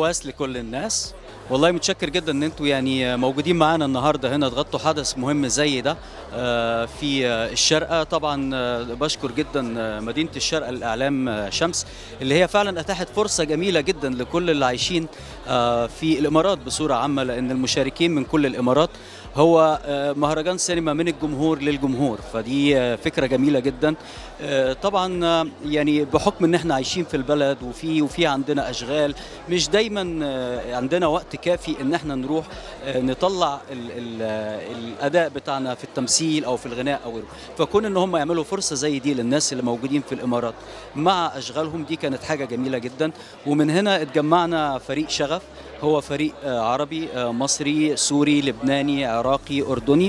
حواس لكل الناس والله متشكر جدا ان انتوا يعني موجودين معانا النهارده هنا تغطوا حدث مهم زي ده آه، في آه، الشارقه طبعا آه، بشكر جدا آه، مدينه الشارقه للاعلام آه، شمس اللي هي فعلا اتاحت فرصه جميله جدا لكل اللي عايشين آه، في الامارات بصوره عامه لان المشاركين من كل الامارات هو آه، مهرجان سينما من الجمهور للجمهور فدي آه، فكره جميله جدا آه، طبعا آه، يعني بحكم ان احنا عايشين في البلد وفي وفي عندنا اشغال مش دايما آه، عندنا وقت كافي ان احنا نروح آه، نطلع ال ال الاداء بتاعنا في التمثيل او في الغناء او غيره فكون ان هم يعملوا فرصه زي دي للناس اللي موجودين في الامارات مع اشغالهم دي كانت حاجه جميله جدا ومن هنا اتجمعنا فريق شغف هو فريق آه، عربي آه، مصري سوري لبناني عراقي اردني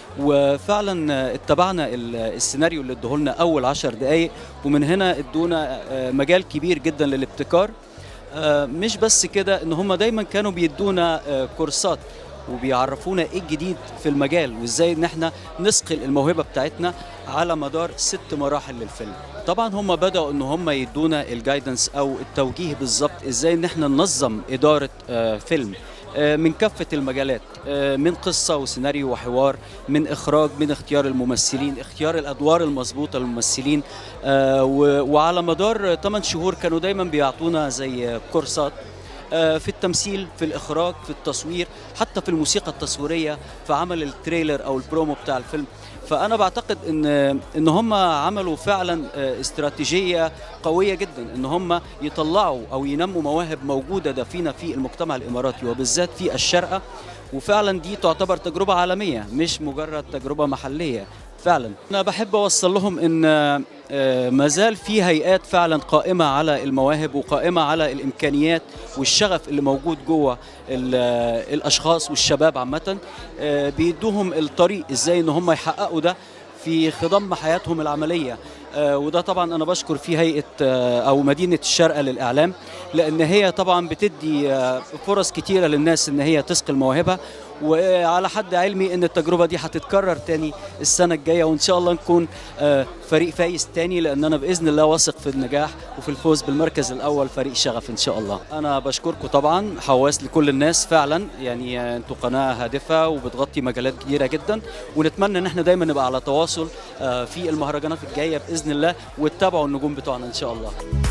وفعلا آه، اتبعنا ال- السيناريو اللي ادهولنا اول عشر دقائق ومن هنا ادونا آه، مجال كبير جدا للابتكار آه، مش بس كده ان هم دايما كانوا بيدونا آه، كورسات وبيعرفونا ايه الجديد في المجال وازاي ان احنا نسقل الموهبه بتاعتنا على مدار ست مراحل للفيلم طبعا هم بداوا ان هم يدونا الجايدنس او التوجيه بالظبط ازاي ان احنا ننظم اداره آه، فيلم آه، من كافة المجالات آه، من قصة وسيناريو وحوار من إخراج من اختيار الممثلين اختيار الأدوار المظبوطة للممثلين آه، و- وعلى مدار 8 شهور كانوا دايما بيعطونا زي كورسات آه، في التمثيل في الإخراج في التصوير حتى في الموسيقى التصويرية في عمل التريلر أو البرومو بتاع الفيلم فأنا بعتقد إن إن هم عملوا فعلا آه، استراتيجية قوية جدا إن هم يطلعوا أو ينموا مواهب موجودة دفينة في المجتمع الإماراتي وبالذات في الشارقة وفعلا دي تعتبر تجربة عالمية مش مجرد تجربة محلية فعلا أنا بحب أوصل لهم إن آه، ما زال في هيئات فعلا قائمة على المواهب وقائمة على الإمكانيات والشغف اللي موجود جوه ال- آه، الأشخاص والشباب عامة آه، بيدوهم الطريق إزاي إن هم يحققوا ده في خضم حياتهم العملية آه، وده طبعا أنا بشكر فيه هيئة آه، أو مدينة الشارقة للإعلام لأن هي طبعا بتدي آه، فرص كتيرة للناس إن هي تسقل مواهبها وعلى حد علمي ان التجربه دي هتتكرر تاني السنه الجايه وان شاء الله نكون آه، فريق فايز تاني لان انا باذن الله واثق في النجاح وفي الفوز بالمركز الاول فريق شغف ان شاء الله انا بشكركم طبعا حواس لكل الناس فعلا يعني آه، انتوا قناه هادفه وبتغطي مجالات كبيره جدا ونتمنى ان احنا دايما نبقى على تواصل آه، في المهرجانات الجايه باذن الله وتتابعوا النجوم بتوعنا ان شاء الله